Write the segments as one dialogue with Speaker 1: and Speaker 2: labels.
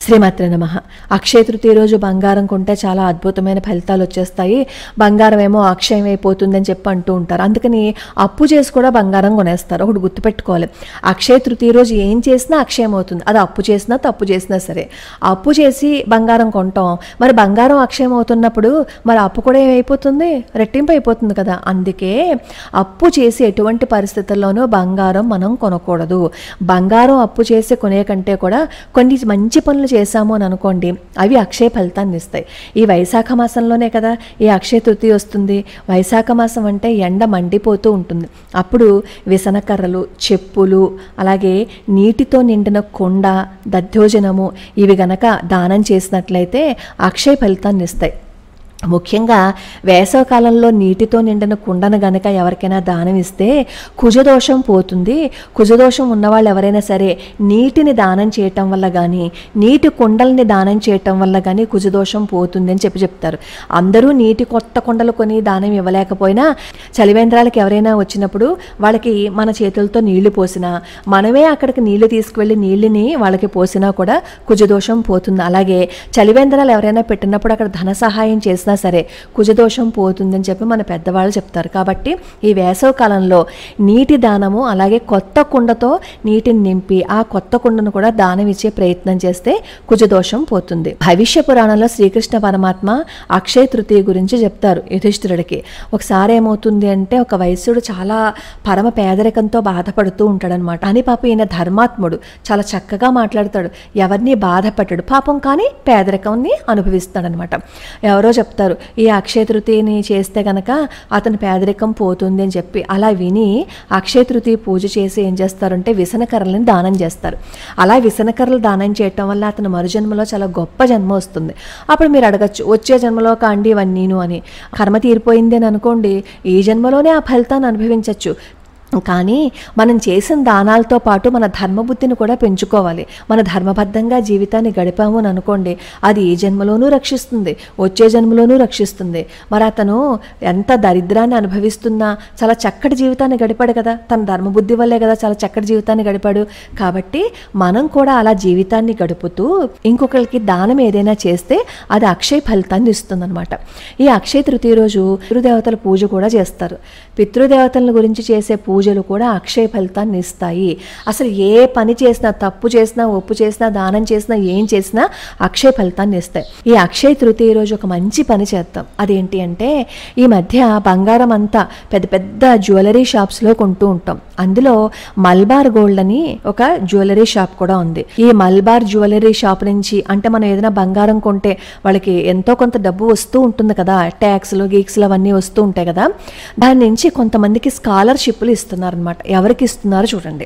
Speaker 1: శ్రీమాత్రే నమ అక్షయ తృతీయ రోజు బంగారం కొంటే చాలా అద్భుతమైన ఫలితాలు వచ్చేస్తాయి బంగారం ఏమో అక్షయం అయిపోతుందని చెప్పి అంటూ ఉంటారు అందుకని అప్పు చేసి కూడా బంగారం కొనేస్తారు ఒకటి గుర్తుపెట్టుకోవాలి అక్షయ తృతీయ రోజు ఏం చేసినా అక్షయం అవుతుంది అది అప్పు చేసినా తప్పు చేసినా సరే అప్పు చేసి బంగారం కొంటాం మరి బంగారం అక్షయం అవుతున్నప్పుడు మరి అప్పు కూడా ఏమైపోతుంది రెట్టింపు అయిపోతుంది కదా అందుకే అప్పు చేసి ఎటువంటి పరిస్థితుల్లోనూ బంగారం మనం కొనకూడదు బంగారం అప్పు చేసి కొనే కంటే కూడా కొన్ని మంచి పనులు చేశాము అని అనుకోండి అవి అక్షయ ఫలితాన్ని ఇస్తాయి ఈ వైశాఖ మాసంలోనే కదా ఈ అక్షయ తృతీయ వస్తుంది వైశాఖ మాసం అంటే ఎండ మండిపోతూ ఉంటుంది అప్పుడు విసనకర్రలు చెప్పులు అలాగే నీటితో నిండిన కొండ దధ్యోజనము ఇవి గనక దానం చేసినట్లయితే అక్షయ ఫలితాన్ని ఇస్తాయి ముఖ్యంగా వేసవకాలంలో నీటితో నిండిన కుండను గనక ఎవరికైనా దానం ఇస్తే కుజదోషం పోతుంది కుజదోషం ఉన్నవాళ్ళు ఎవరైనా సరే నీటిని దానం చేయటం వల్ల కానీ నీటి కుండల్ని దానం చేయటం వల్ల కానీ కుజదోషం పోతుంది అని చెప్పి చెప్తారు అందరూ నీటి కొత్త కుండలు కొని దానం ఇవ్వలేకపోయినా చలివేంద్రాలకు ఎవరైనా వచ్చినప్పుడు వాళ్ళకి మన చేతులతో నీళ్లు పోసినా మనమే అక్కడికి నీళ్లు తీసుకువెళ్ళి నీళ్ళని వాళ్ళకి పోసినా కూడా కుజదోషం పోతుంది అలాగే చలివేంద్రాలు ఎవరైనా పెట్టినప్పుడు అక్కడ ధన సహాయం చేసినా సరే కుజదోషం పోతుందని చెప్పి మన పెద్దవాళ్ళు చెప్తారు కాబట్టి ఈ వేసవ కాలంలో నీటి దానము అలాగే కొత్త కుండతో నీటిని నింపి ఆ కొత్త కుండను కూడా దానం ఇచ్చే ప్రయత్నం చేస్తే కుజదోషం పోతుంది భవిష్య పురాణంలో శ్రీకృష్ణ పరమాత్మ అక్షయ తృతీయ గురించి చెప్తారు యుధిష్ఠిరుడికి ఒకసారి ఏమవుతుంది అంటే ఒక వైశ్యుడు చాలా పరమ పేదరికంతో బాధపడుతూ ఉంటాడనమాట అని పాప ఈయన ధర్మాత్ముడు చాలా చక్కగా మాట్లాడతాడు ఎవరిని బాధ పెట్టడు పాపం కానీ పేదరికాన్ని అనుభవిస్తాడనమాట ఎవరో చెప్తారు ఈ అక్షయ తృతీయని చేస్తే గనక అతని పేదరికం పోతుంది అని చెప్పి అలా విని అక్షయ తృతీయ పూజ చేసి ఏం చేస్తారంటే విసనకర్రలను దానం చేస్తారు అలా విసనకర్రలు దానం చేయటం వల్ల అతను మరుజన్మలో చాలా గొప్ప జన్మ వస్తుంది అప్పుడు మీరు అడగచ్చు వచ్చే జన్మలో కాండి ఇవన్నీను అని కర్మ తీరిపోయింది అని అనుకోండి ఈ జన్మలోనే ఆ ఫలితాన్ని అనుభవించవచ్చు కానీ మనం చేసిన దానాలతో పాటు మన ధర్మబుద్ధిని కూడా పెంచుకోవాలి మన ధర్మబద్ధంగా జీవితాన్ని గడిపాము అని అనుకోండి అది ఈ జన్మలోనూ రక్షిస్తుంది వచ్చే జన్మలోనూ రక్షిస్తుంది మరి అతను ఎంత దరిద్రాన్ని అనుభవిస్తున్నా చాలా చక్కటి జీవితాన్ని గడిపాడు కదా తన ధర్మబుద్ధి వల్లే కదా చాలా చక్కటి జీవితాన్ని గడిపాడు కాబట్టి మనం కూడా అలా జీవితాన్ని గడుపుతూ ఇంకొకరికి దానం ఏదైనా చేస్తే అది అక్షయ ఫలితాన్ని ఇస్తుందన్నమాట ఈ అక్షయ తృతీయ రోజు పితృదేవతల పూజ కూడా చేస్తారు పితృదేవతల గురించి చేసే పూజలు కూడా అక్షయ ఫలితాన్ని ఇస్తాయి అసలు ఏ పని చేసినా తప్పు చేసినా ఒప్పు చేసినా దానం చేసినా ఏం చేసినా అక్షయ ఫలితాన్ని ఇస్తాయి ఈ అక్షయ తృతీయ రోజు ఒక మంచి పని చేద్దాం అదేంటి అంటే ఈ మధ్య బంగారం అంతా పెద్ద పెద్ద జ్యువెలరీ షాప్స్లో కొంటూ ఉంటాం అందులో మల్బార్ గోల్డ్ అని ఒక జ్యువెలరీ షాప్ కూడా ఉంది ఈ మల్బార్ జ్యువెలరీ షాప్ నుంచి అంటే మనం ఏదైనా బంగారం కొంటే వాళ్ళకి ఎంతో కొంత డబ్బు వస్తూ ఉంటుంది కదా ట్యాక్స్లు గీక్స్లు అవన్నీ వస్తూ ఉంటాయి కదా దాని నుంచి కొంతమందికి స్కాలర్షిప్లు ఇస్తున్నారనమాట ఎవరికి ఇస్తున్నారు చూడండి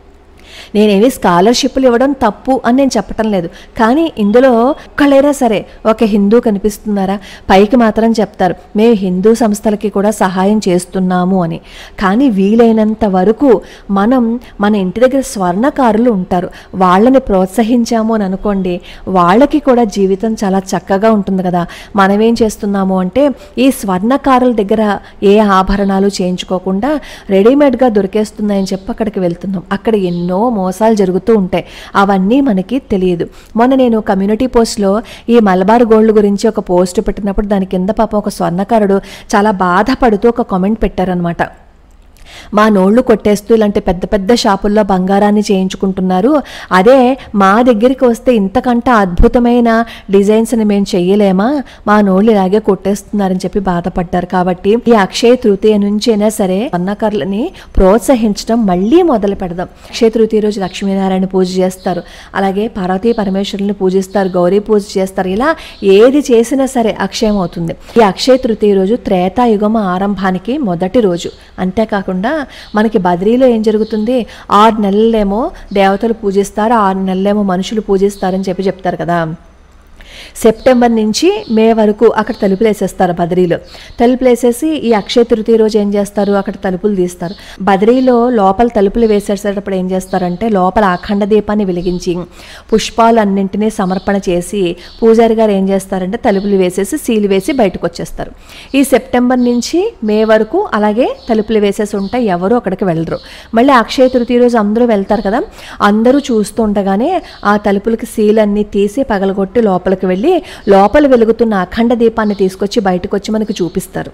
Speaker 1: నేనేమి స్కాలర్షిప్లు ఇవ్వడం తప్పు అని నేను చెప్పటం లేదు కానీ ఇందులో ఒక్కళ్ళైనా సరే ఒక హిందూ కనిపిస్తున్నారా పైకి మాత్రం చెప్తారు మేము హిందూ సంస్థలకి కూడా సహాయం చేస్తున్నాము అని కానీ వీలైనంత వరకు మనం మన ఇంటి దగ్గర స్వర్ణకారులు ఉంటారు వాళ్ళని ప్రోత్సహించాము అని అనుకోండి వాళ్ళకి కూడా జీవితం చాలా చక్కగా ఉంటుంది కదా మనం ఏం చేస్తున్నాము అంటే ఈ స్వర్ణకారుల దగ్గర ఏ ఆభరణాలు చేయించుకోకుండా రెడీమేడ్గా దొరికేస్తున్నాయని చెప్పి అక్కడికి వెళ్తున్నాం అక్కడ ఎన్నో మోసాలు జరుగుతూ ఉంటాయి అవన్నీ మనకి తెలియదు మొన్న నేను కమ్యూనిటీ పోస్ట్లో ఈ మలబార్ గోల్డ్ గురించి ఒక పోస్ట్ పెట్టినప్పుడు దాని కింద పాపం ఒక స్వర్ణకారుడు చాలా బాధపడుతూ ఒక కామెంట్ పెట్టారనమాట మా నోళ్ళు కొట్టేస్తూ ఇలాంటి పెద్ద పెద్ద షాపుల్లో బంగారాన్ని చేయించుకుంటున్నారు అదే మా దగ్గరికి వస్తే ఇంతకంటే అద్భుతమైన డిజైన్స్ని మేము చెయ్యలేమా మా నోళ్ళు ఇలాగే కొట్టేస్తున్నారని చెప్పి బాధపడ్డారు కాబట్టి ఈ అక్షయ తృతీయ నుంచి అయినా సరే అన్నకర్లని ప్రోత్సహించడం మళ్ళీ మొదలు పెడదాం అక్షయ తృతీయ రోజు లక్ష్మీనారాయణ పూజ చేస్తారు అలాగే పార్వతీ పరమేశ్వరుని పూజిస్తారు గౌరీ పూజ చేస్తారు ఇలా ఏది చేసినా సరే అక్షయం అవుతుంది ఈ అక్షయ తృతీయ రోజు త్రేతాయుగం ఆరంభానికి మొదటి రోజు అంతేకాకుండా మనకి బద్రీలో ఏం జరుగుతుంది ఆరు నెలలేమో దేవతలు పూజిస్తారు ఆరు నెలలేమో మనుషులు పూజిస్తారని చెప్పి చెప్తారు కదా సెప్టెంబర్ నుంచి మే వరకు అక్కడ తలుపులు వేసేస్తారు బదిరీలో తలుపులు వేసేసి ఈ అక్షయ తృతీయ రోజు ఏం చేస్తారు అక్కడ తలుపులు తీస్తారు బదిరీలో లోపల తలుపులు వేసేసేటప్పుడు ఏం చేస్తారంటే లోపల అఖండ దీపాన్ని వెలిగించి పుష్పాలు అన్నింటినీ సమర్పణ చేసి పూజారి గారు ఏం చేస్తారంటే తలుపులు వేసేసి సీలు వేసి బయటకు వచ్చేస్తారు ఈ సెప్టెంబర్ నుంచి మే వరకు అలాగే తలుపులు వేసేసి ఉంటాయి ఎవరు అక్కడికి వెళ్ళరు మళ్ళీ అక్షయ తృతీయ రోజు అందరూ వెళ్తారు కదా అందరూ చూస్తూ ఉండగానే ఆ తలుపులకి సీలన్నీ తీసి పగలగొట్టి లోపలికి వెళ్ళి లోపల వెలుగుతున్న అఖండ దీపాన్ని తీసుకొచ్చి బయటకు వచ్చి మనకు చూపిస్తారు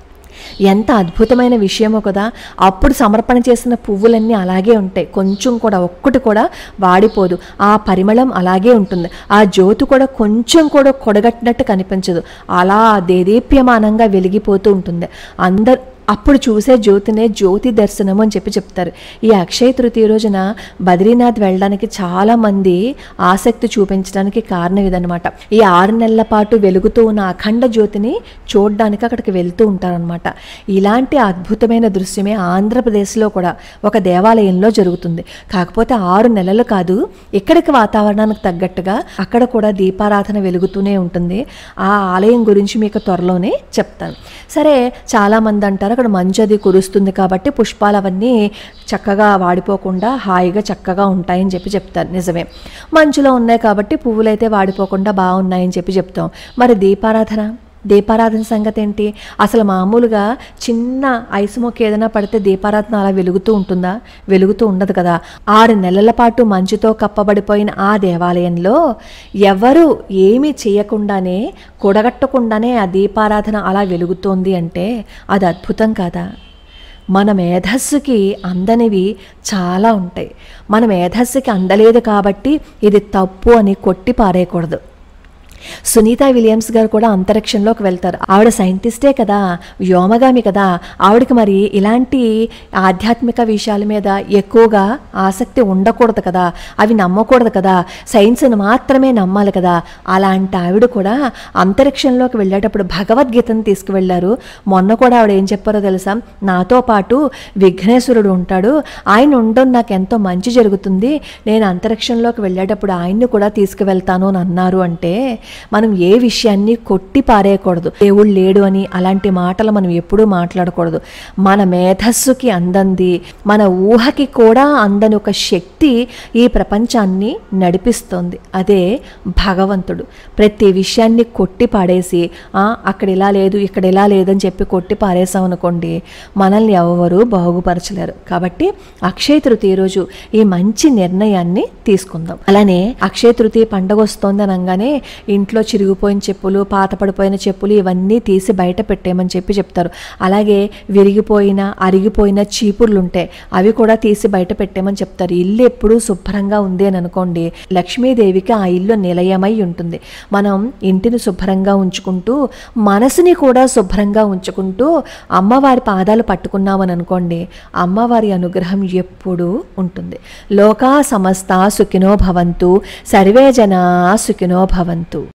Speaker 1: ఎంత అద్భుతమైన విషయమో కదా అప్పుడు సమర్పణ చేసిన పువ్వులన్నీ అలాగే ఉంటాయి కొంచెం కూడా ఒక్కటి కూడా వాడిపోదు ఆ పరిమళం అలాగే ఉంటుంది ఆ జ్యోతి కూడా కొంచెం కూడా కొడగట్టినట్టు కనిపించదు అలా దేదీప్యమానంగా వెలిగిపోతూ ఉంటుంది అందరు అప్పుడు చూసే జ్యోతినే జ్యోతి దర్శనం అని చెప్పి చెప్తారు ఈ అక్షయ తృతీయ రోజున బద్రీనాథ్ వెళ్ళడానికి చాలామంది ఆసక్తి చూపించడానికి కారణం ఇదనమాట ఈ ఆరు నెలల పాటు వెలుగుతూ ఉన్న అఖండ జ్యోతిని చూడడానికి అక్కడికి వెళ్తూ ఉంటారనమాట ఇలాంటి అద్భుతమైన దృశ్యమే ఆంధ్రప్రదేశ్లో కూడా ఒక దేవాలయంలో జరుగుతుంది కాకపోతే ఆరు నెలలు కాదు ఇక్కడికి వాతావరణానికి తగ్గట్టుగా అక్కడ కూడా దీపారాధన వెలుగుతూనే ఉంటుంది ఆ ఆలయం గురించి మీకు త్వరలోనే చెప్తాను సరే చాలామంది అంటారు అక్కడ మంచు అది కురుస్తుంది కాబట్టి పుష్పాలు అవన్నీ చక్కగా వాడిపోకుండా హాయిగా చక్కగా ఉంటాయని చెప్పి చెప్తారు నిజమే మంచులో ఉన్నాయి కాబట్టి పువ్వులు అయితే వాడిపోకుండా బాగున్నాయని చెప్పి చెప్తాం మరి దీపారాధన దీపారాధన సంగతి ఏంటి అసలు మామూలుగా చిన్న ఐస్ మొక్క ఏదైనా పడితే దీపారాధన అలా వెలుగుతూ ఉంటుందా వెలుగుతూ ఉండదు కదా ఆరు నెలల పాటు మంచుతో కప్పబడిపోయిన ఆ దేవాలయంలో ఎవరు ఏమీ చేయకుండానే కూడగట్టకుండానే ఆ దీపారాధన అలా వెలుగుతోంది అంటే అది అద్భుతం కాదా మన మేధస్సుకి అందనివి చాలా ఉంటాయి మన మేధస్సుకి అందలేదు కాబట్టి ఇది తప్పు అని కొట్టి పారేయకూడదు సునీత విలియమ్స్ గారు కూడా అంతరిక్షంలోకి వెళ్తారు ఆవిడ సైంటిస్టే కదా వ్యోమగామి కదా ఆవిడకి మరి ఇలాంటి ఆధ్యాత్మిక విషయాల మీద ఎక్కువగా ఆసక్తి ఉండకూడదు కదా అవి నమ్మకూడదు కదా సైన్స్ని మాత్రమే నమ్మాలి కదా అలాంటి ఆవిడ కూడా అంతరిక్షంలోకి వెళ్ళేటప్పుడు భగవద్గీతను తీసుకువెళ్ళారు మొన్న కూడా ఆవిడ ఏం చెప్పారో తెలుసా నాతో పాటు విఘ్నేశ్వరుడు ఉంటాడు ఆయన ఉండడం నాకు ఎంతో మంచి జరుగుతుంది నేను అంతరిక్షంలోకి వెళ్ళేటప్పుడు ఆయన్ని కూడా తీసుకువెళ్తాను అని అన్నారు అంటే మనం ఏ విషయాన్ని కొట్టి పారేయకూడదు దేవుడు లేడు అని అలాంటి మాటలు మనం ఎప్పుడూ మాట్లాడకూడదు మన మేధస్సుకి అందంది మన ఊహకి కూడా అందని ఒక శక్తి ఈ ప్రపంచాన్ని నడిపిస్తోంది అదే భగవంతుడు ప్రతి విషయాన్ని కొట్టి పాడేసి "ఆ, అక్కడ ఇలా లేదు ఇక్కడ ఇలా లేదని చెప్పి కొట్టి పారేసాం అనుకోండి మనల్ని ఎవరు బాగుపరచలేరు కాబట్టి అక్షయ తృతీయ రోజు ఈ మంచి నిర్ణయాన్ని తీసుకుందాం అలానే అక్షయ తృతీయ పండగ వస్తోంది అనగానే ఇంట్లో చిరిగిపోయిన చెప్పులు పాత పడిపోయిన చెప్పులు ఇవన్నీ తీసి బయట పెట్టేయమని చెప్పి చెప్తారు అలాగే విరిగిపోయిన అరిగిపోయిన చీపుర్లు ఉంటాయి అవి కూడా తీసి బయట పెట్టేమని చెప్తారు ఇల్లు ఎప్పుడూ శుభ్రంగా ఉంది అని అనుకోండి లక్ష్మీదేవికి ఆ ఇల్లు నిలయమై ఉంటుంది మనం ఇంటిని శుభ్రంగా ఉంచుకుంటూ మనసుని కూడా శుభ్రంగా ఉంచుకుంటూ అమ్మవారి పాదాలు పట్టుకున్నామని అనుకోండి అమ్మవారి అనుగ్రహం ఎప్పుడూ ఉంటుంది లోకా సమస్త సుఖినో భవంతు సర్వే జనా సుఖినో భవంతు